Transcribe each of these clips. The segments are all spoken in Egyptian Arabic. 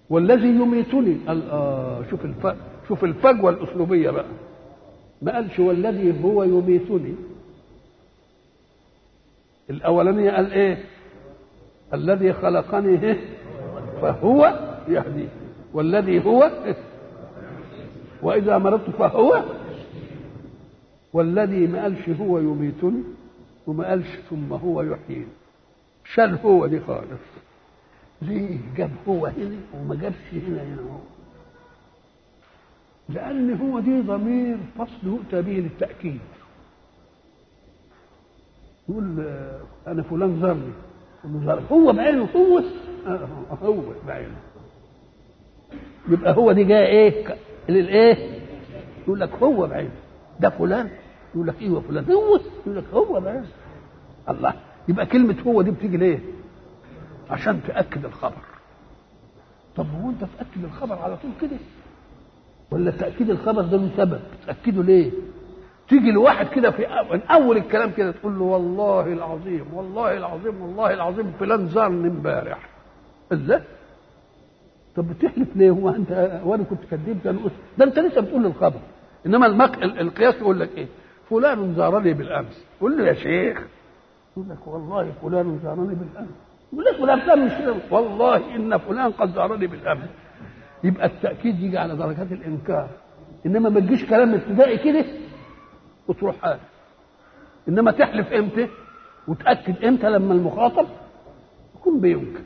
والذي يميتني قال آه شوف الف... شوف الفجوه الاسلوبيه بقى ما قالش والذي هو يميتني الاولانيه قال ايه الذي خلقني إيه؟ فهو يهدي والذي هو إيه؟ واذا مرضت فهو والذي ما قالش هو يميتني وما قالش ثم هو يحييني شال هو دي خالص ليه جاب هو هنا وما جابش هنا هنا هو لأن هو دي ضمير فصل يؤتى به للتأكيد يقول آه، أنا فلان زرني يقول له هو بعينه هو آه، هو بعينه يبقى هو دي جايه ايه ك- للايه يقول لك هو بعينه ده فلان يقول لك ايوه فلان هو يقول لك هو بعينه الله يبقى كلمه هو دي بتيجي ليه عشان تاكد الخبر طب هو انت تاكد الخبر على طول كده ولا تاكيد الخبر ده له سبب تاكده ليه تيجي لواحد كده في أول- من اول الكلام كده تقول له والله العظيم والله العظيم والله العظيم فلان زارني امبارح ازاي طب بتحلف ليه هو انت وانا كنت كذب كان يقول ده انت لسه بتقول الخبر انما المق... ال- القياس يقول لك ايه فلان زارني بالامس قول له يا شيخ يقول لك والله فلان زارني بالامس يقول لك فلان فلان مش كده. والله ان فلان قد زارني بالامس يبقى التاكيد يجي على درجات الانكار انما ما تجيش كلام ابتدائي كده وتروح حاجه انما تحلف امتى وتاكد امتى لما المخاطب يكون بينكر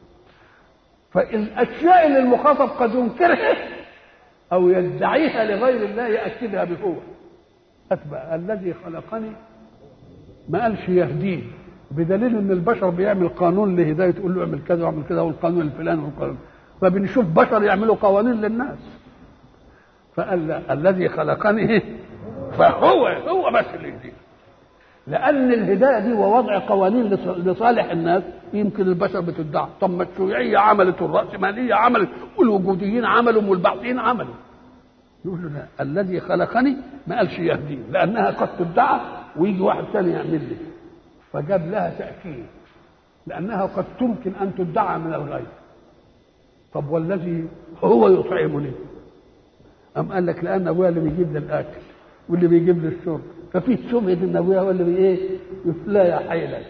فالاشياء اللي المخاطب قد ينكرها او يدعيها لغير الله ياكدها بقوه اتبع الذي خلقني ما قالش يهديه بدليل ان البشر بيعمل قانون لهدايه تقول له اعمل كذا واعمل كذا والقانون الفلاني والقانون فبنشوف بشر يعملوا قوانين للناس فقال لا الذي خلقني فهو هو بس اللي يهديه لان الهدايه دي ووضع قوانين لص- لصالح الناس يمكن البشر بتدعي طب ما الشيوعيه عملت والراسماليه عملت والوجوديين عملوا والبعثيين عملوا يقول له لا الذي خلقني ما قالش يهديني لانها قد تدعى ويجي واحد ثاني يعمل لي فجاب لها تاكيد لانها قد تمكن ان تدعى من الغيب طب والذي هو يطعمني أم قال لك لأن أبويا اللي بيجيب لي الأكل واللي بيجيب لي الشرب ففي شبهة إن أبويا هو اللي بي إيه لا يا حيلك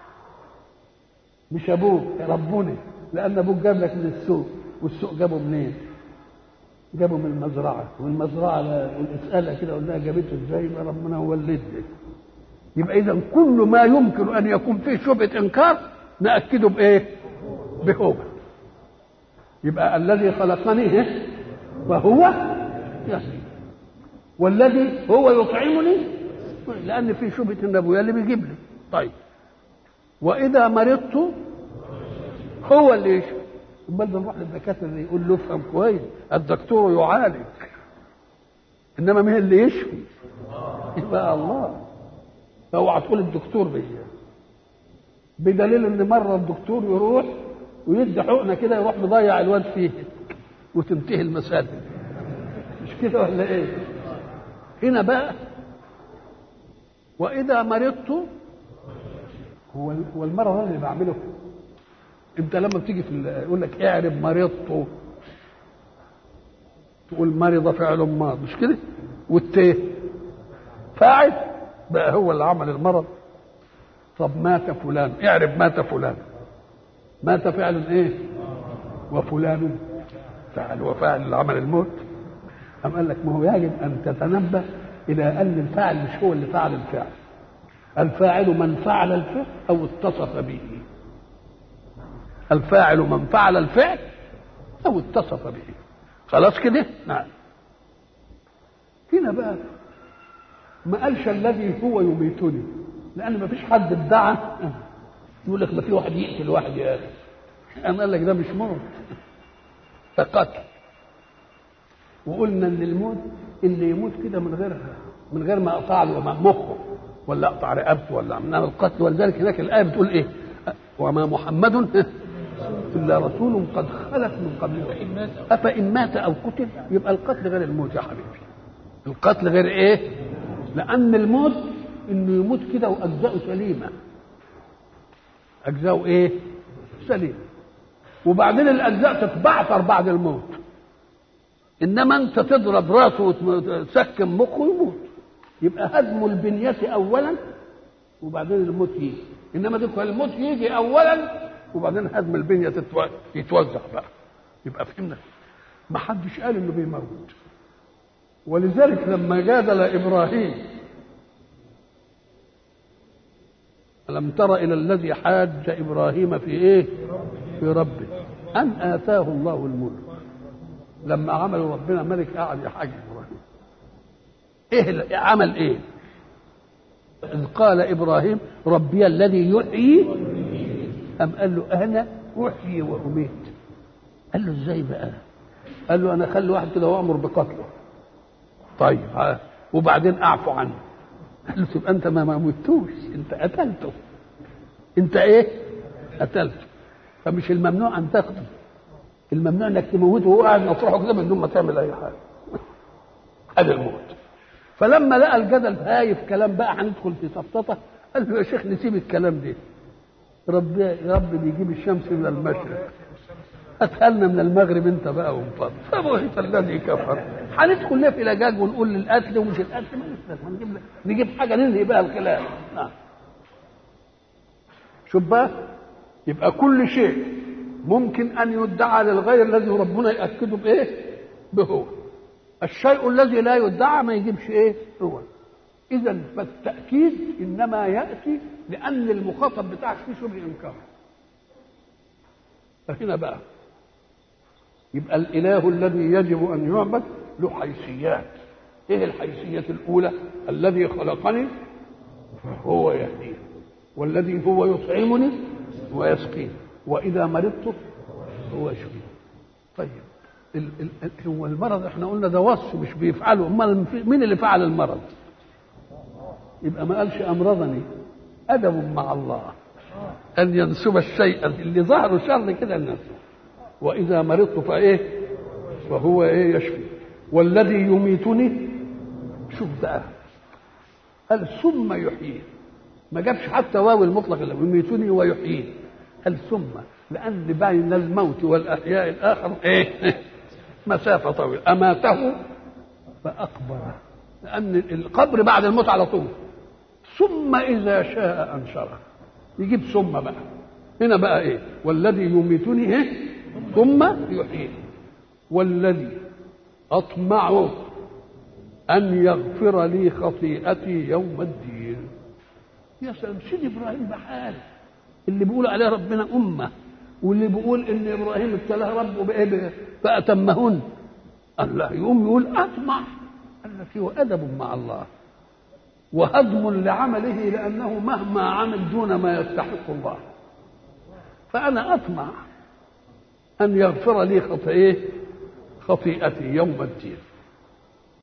مش أبوك ربوني لأن أبوك جاب لك من السوق والسوق جابه منين؟ جابه من المزرعة والمزرعة لا- ونسألها كده قلنا جابته إزاي يبقى ربنا هو اللي ادى. يبقى إذا كل ما يمكن أن يكون فيه شبهة إنكار نأكده بإيه؟ بهو يبقى الذي خلقني إيه؟ فهو يهدي والذي هو يطعمني لان في شبهه ان ابويا اللي بيجيب لي طيب واذا مرضت هو اللي يشفي امال بنروح للدكاتره اللي يقول له افهم كويس الدكتور يعالج انما مين اللي يشفي يبقى الله فاوعى تقول الدكتور بي بدليل ان مره الدكتور يروح ويدي حقنه كده يروح مضيع الواد فيه وتنتهي المسألة مش كده ولا ايه هنا بقى واذا مرضت هو هو المرض أنا اللي بعمله انت لما بتيجي في ال- يقول لك اعرب مرضت تقول مرض فعل ماض مش كده والت فاعل بقى هو اللي عمل المرض طب مات فلان اعرب مات فلان مات فعل ايه وفلان فعل وفاعل اللي عمل الموت أم قال لك ما هو يجب أن تتنبه إلى أن الفاعل مش هو اللي فعل الفعل الفاعل من فعل الفعل أو اتصف به الفاعل من فعل الفعل أو اتصف به خلاص كده نعم هنا بقى ما قالش الذي هو يميتني لأن ما فيش حد ادعى يقول لك ما في واحد يقتل واحد يا أخي أنا قال لك ده مش موت ده قتل وقلنا ان الموت اللي يموت كده من غير من غير ما اقطع له مخه ولا اقطع رقبته ولا انما القتل ولذلك هناك الايه بتقول ايه؟ وما محمد الا رسول قد خلت من قبله افان مات او قتل يبقى القتل غير الموت يا حبيبي القتل غير ايه؟ لان الموت انه يموت كده واجزاؤه سليمه اجزاؤه ايه؟ سليمه وبعدين الاجزاء تتبعثر بعد الموت انما انت تضرب راسه وتسكن مخه يموت يبقى هدم البنية اولا وبعدين الموت يجي انما دي الموت يجي اولا وبعدين هدم البنية تتو- يتوزع بقى يبقى فهمنا ما حدش قال انه بيموت ولذلك لما جادل ابراهيم ألم تر إلى الذي حاج إبراهيم في إيه؟ في ربه أن آتاه الله الملك لما عملوا ربنا ملك قعد يحاج إبراهيم إيه ال- عمل إيه؟ إذ قال إبراهيم ربي الذي يحيي أم قال له أنا أحيي وأميت قال له إزاي بقى؟ قال له أنا أخلي واحد كده وأمر بقتله طيب ها. وبعدين أعفو عنه قال له تبقى انت ما موتوش انت قتلته انت ايه قتلته فمش الممنوع ان تقتل الممنوع انك تموته وهو قاعد مطرحه كده من دون ما تعمل اي حاجه هذا الموت فلما لقى الجدل هايف كلام بقى هندخل في سفسطه قال له يا شيخ نسيب الكلام ده رب يا رب بيجيب الشمس من المشرق هاتها من المغرب انت بقى وانفض فبهت الذي كفر هندخل ليه في لجاج ونقول القتل ومش القتل ما نستاهل. نجيب نجيب حاجه ننهي بها الكلام نعم شوف بقى يبقى كل شيء ممكن ان يدعى للغير الذي ربنا ياكده بايه؟ بهو الشيء الذي لا يدعى ما يجيبش ايه؟ هو اذا فالتاكيد انما ياتي لان المخاطب بتاعك فيه شبه انكار فهنا بقى يبقى الاله الذي يجب ان يعبد له حيثيات ايه الحيثيه الاولى الذي خلقني فهو يهديني والذي هو يطعمني ويسقيني واذا مرضت هو يشفيني طيب ال ال هو المرض احنا قلنا ده وصف مش بيفعله امال مين اللي فعل المرض يبقى ما قالش امرضني ادب مع الله ان ينسب الشيء اللي ظهره شر كده الناس واذا مرضت فايه فهو ايه يشفي والذي يميتني شوف بقى قال ثم يحييه ما جابش حتى واو المطلق اللي يميتني ويحييه قال ثم لان بين الموت والاحياء الاخر ايه مسافه طويله اماته فاقبره لان القبر بعد الموت على طول ثم اذا شاء انشره يجيب ثم بقى هنا بقى ايه والذي يميتني ايه ثم يحييه والذي اطمع ان يغفر لي خطيئتي يوم الدين يا سلام سيدي ابراهيم بحال اللي بيقول عليه ربنا امه واللي بيقول ان ابراهيم ابتلاه ربه بايه فاتمهن الله يقوم يقول اطمع قال لك هو ادب مع الله وهضم لعمله لانه مهما عمل دون ما يستحق الله فانا اطمع ان يغفر لي خطئيه خطيئتي يوم الدين